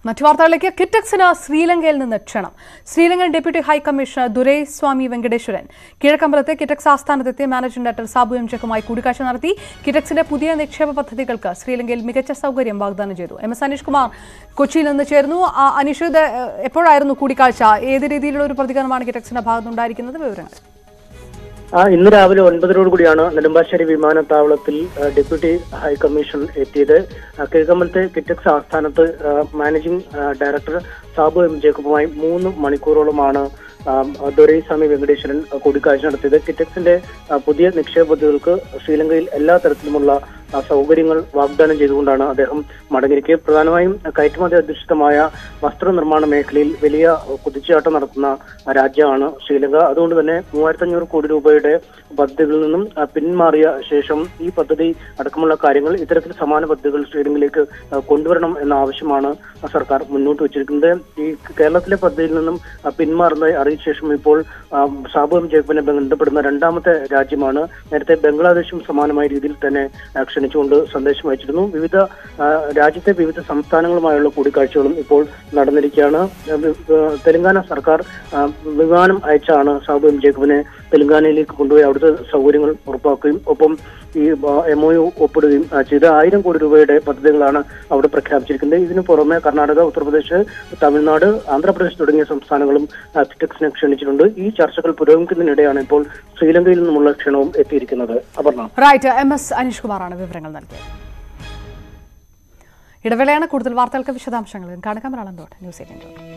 മറ്റു വാർത്തകളിലേക്ക് കിറ്റക്സിന് ശ്രീലങ്കയിൽ നിന്ന് ക്ഷണം ശ്രീലങ്കൻ ഡെപ്യൂട്ടി ഹൈക്കമ്മീഷണർ ദുരൈസ്വാമി വെങ്കടേശ്വരൻ കിഴക്കമ്പലത്തെ കിറ്റക്സ് ആസ്ഥാനത്തെത്തിയ മാനേജിംഗ് ഡയറക്ടർ സാബു എം ചെക്കുമായി കൂടിക്കാഴ്ച നടത്തി കിറ്റക്സിന്റെ പുതിയ നിക്ഷേപ പദ്ധതികൾക്ക് ശ്രീലങ്കയിൽ മികച്ച സൗകര്യം വാഗ്ദാനം ചെയ്തു എം എസ് അനീഷ് കുമാർ കൊച്ചിയിൽ നിന്ന് ചേർന്നു ആ, അനീഷ് ഇത് ഏഹ്, എപ്പോഴായിരുന്നു കൂടിക്കാഴ്ച ഏത് രീതിയിലുള്ള ഒരു പ്രതികരണമാണ് കിറ്റക്സിന്റെ ഭാഗത്തുനിന്നുണ്ടായിരിക്കുന്നത് വിവരങ്ങൾ ആ ഇന്ന് രാവിലെ ഒൻപതരോട് കൂടിയാണ് നെടുമ്പാശ്ശേരി വിമാനത്താവളത്തിൽ ആ, ഡെപ്യൂട്ടി ഹൈക്കമ്മീഷൻ എത്തിയത് ആ, കിഴക്കമ്പലത്തെ കിറ്റക്സ് ആസ്ഥാനത്ത് ആ, മാനേജിംഗ് ആ, ഡയറക്ടർ സാബു എം ജേക്കബുമായി മൂന്ന് മണിക്കൂറോളമാണ് ആ, ദൊരൈസ്വാമി വെങ്കടേശ്വരൻ കൂടിക്കാഴ്ച നടത്തിയത് കിറ്റക്സിന്റെ ആ, പുതിയ നിക്ഷേപ പദ്ധതികൾക്ക് ശ്രീലങ്കയിൽ എല്ലാ തരത്തിലുമുള്ള ആ, സൗകര്യങ്ങൾ വാഗ്ദാനം ചെയ്തുകൊണ്ടാണ് അദ്ദേഹം മടങ്ങിയിരിക്കുക പ്രധാനമായും കയറ്റുമതി അധിഷ്ഠിതമായ വസ്ത്രനിർമ്മാണ മേഖലയിൽ വലിയ കുതിച്ചുചാട്ടം നടത്തുന്ന രാജ്യമാണ് ശ്രീലങ്ക അതുകൊണ്ട് തന്നെ മൂവായിരത്തി അഞ്ഞൂറ് കോടി രൂപയുടെ പദ്ധതികളിൽ നിന്നും ആ, പിന്മാറിയ ശേഷം ഈ പദ്ധതി അടക്കമുള്ള കാര്യങ്ങൾ ഇത്തരത്തിൽ സമാന പദ്ധതികൾ ശ്രീലങ്കയിലേക്ക് ആ, കൊണ്ടുവരണം എന്ന ആവശ്യമാണ് സർക്കാർ മുന്നോട്ട് വെച്ചിരിക്കുന്നത് ഈ കേരളത്തിലെ പദ്ധതിയിൽ നിന്നും ആ, പിന്മാറുന്നതായി അറിയിച്ച ശേഷം ഇപ്പോൾ ആ, സാബു എം ജേക്കബിനെ ബന്ധപ്പെടുന്ന രണ്ടാമത്തെ രാജ്യമാണ് നേരത്തെ ബംഗ്ലാദേശും സമാനമായ രീതിയിൽ തന്നെ ആ, ക്ഷണിച്ചുകൊണ്ട് സന്ദേശം അയച്ചിരുന്നു വിവിധ ആ, രാജ്യത്തെ വിവിധ സംസ്ഥാനങ്ങളുമായുള്ള കൂടിക്കാഴ്ചകളും ഇപ്പോൾ നടന്നിരിക്കുകയാണ് ആ, വി- ആ, തെലങ്കാന സർക്കാർ ആ, വിമാനം അയച്ചാണ് സാബു എം ജേക്കബിനെ തെലങ്കാനയിലേക്ക് കൊണ്ടുപോയി അവിടുത്തെ സൗകര്യങ്ങൾ ഉറപ്പാക്കുകയും ഒപ്പം ഈ എം ഒ യു ഒപ്പിടുകയും ആ, ചെയ്ത ആയിരം കോടി രൂപയുടെ പദ്ധതികളാണ് അവിടെ പ്രഖ്യാപിച്ചിരിക്കുന്നത് ഇതിനു പുറമെ കർണാടക ഉത്തർപ്രദേശ് തമിഴ്നാട് ആന്ധ്രാപ്രദേശ് തുടങ്ങിയ സംസ്ഥാനങ്ങളും ആ, കിറ്റക്സിനെ ക്ഷണിച്ചിട്ടുണ്ട് ഈ ചർച്ചകൾ പുരോഗമിക്കുന്നതിനിടെയാണ് ഇപ്പോൾ ശ്രീലങ്കയിൽ നിന്നുമുള്ള ക്ഷണവും എത്തിയിരിക്കുന്നത് അപർണ റൈറ്റ് എം എസ് അനീഷ് കുമാറാണ് വിവരങ്ങൾ നൽകിയത് ഇടവേളയാണ് കൂടുതൽ വാർത്തകൾക്ക് വിശദാംശങ്ങൾ കാണുക Malayalam dot news eighteen dot